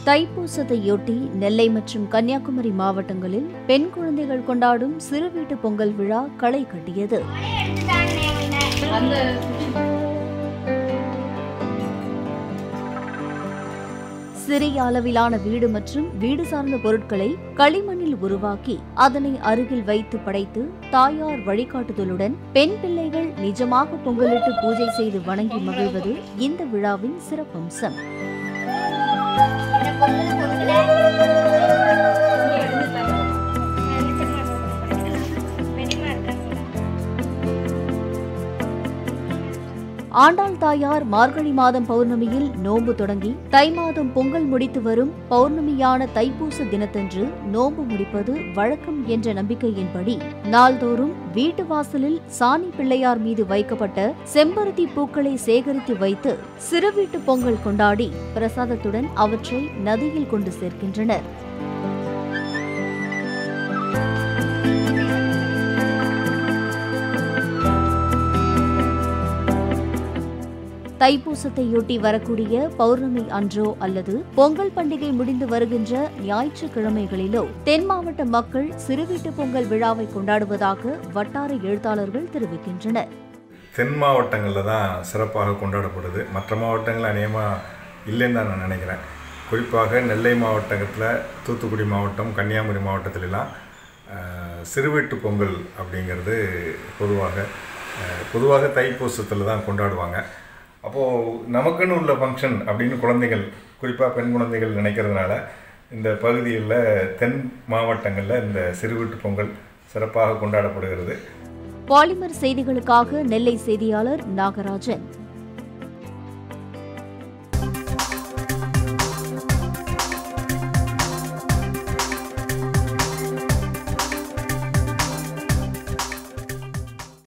தைப்பூசத்தையொட்டி நெல்லை மற்றும் கன்னியாகுமரி மாவட்டங்களில் பெண் குழந்தைகள் கொண்டாடும் சிறு வீட்டு பொங்கல் விழா களை கட்டியது சிறிய அளவிலான வீடு மற்றும் வீடு சார்ந்த பொருட்களை களிமண்ணில் உருவாக்கி அதனை அருகில் வைத்து படைத்து தாயார் வழிகாட்டுதலுடன் பெண் பிள்ளைகள் நிஜமாக பொங்கலிட்டு பூஜை செய்து வணங்கி மகிழ்வது இந்த விழாவின் சிறப்பம்சம் ஆண்டாள் தாயார் மார்கழி மாதம் பௌர்ணமியில் நோன்பு தொடங்கி தை மாதம் பொங்கல் முடித்து வரும் பௌர்ணமியான தைப்பூச தினத்தன்று நோன்பு முடிப்பது வழக்கம் என்ற நம்பிக்கையின்படி நாள்தோறும் வீட்டு வாசலில் சாணி பிள்ளையார் மீது வைக்கப்பட்ட செம்பருத்தி பூக்களை சேகரித்து வைத்து சிறு வீட்டு பொங்கல் கொண்டாடி பிரசாதத்துடன் அவற்றை நதியில் கொண்டு சேர்க்கின்றனர் தைப்பூசத்தையொட்டி வரக்கூடிய பௌர்ணமி அன்றோ அல்லது பொங்கல் பண்டிகை முடிந்து வருகின்ற ஞாயிற்றுக்கிழமைகளிலோ தென் மாவட்ட மக்கள் சிறுவீட்டு பொங்கல் விழாவை கொண்டாடுவதாக வட்டார எழுத்தாளர்கள் தெரிவிக்கின்றனர் தென் மாவட்டங்களில் தான் சிறப்பாக கொண்டாடப்படுது மற்ற மாவட்டங்கள் அநேகமாக இல்லைன்னு தான் நான் நினைக்கிறேன் குறிப்பாக நெல்லை மாவட்டத்தில் தூத்துக்குடி மாவட்டம் கன்னியாகுமரி மாவட்டத்திலலாம் அஹ், சிறுவீட்டு பொங்கல் அப்படிங்கிறது பொதுவாக அஹ், பொதுவாக தைப்பூசத்தில் தான் கொண்டாடுவாங்க அப்போது நமக்குன்னு உள்ள ஃபங்க்ஷன் அப்படின்னு குழந்தைகள் குறிப்பாக பெண் குழந்தைகள் நினைக்கிறதுனால இந்த பகுதியில் தென் மாவட்டங்களில் இந்த சிறுவீட்டு பொங்கல் சிறப்பாக கொண்டாடப்படுகிறது பாலிமர் செய்திகளுக்காக நெல்லை செய்தியாளர் நாகராஜன்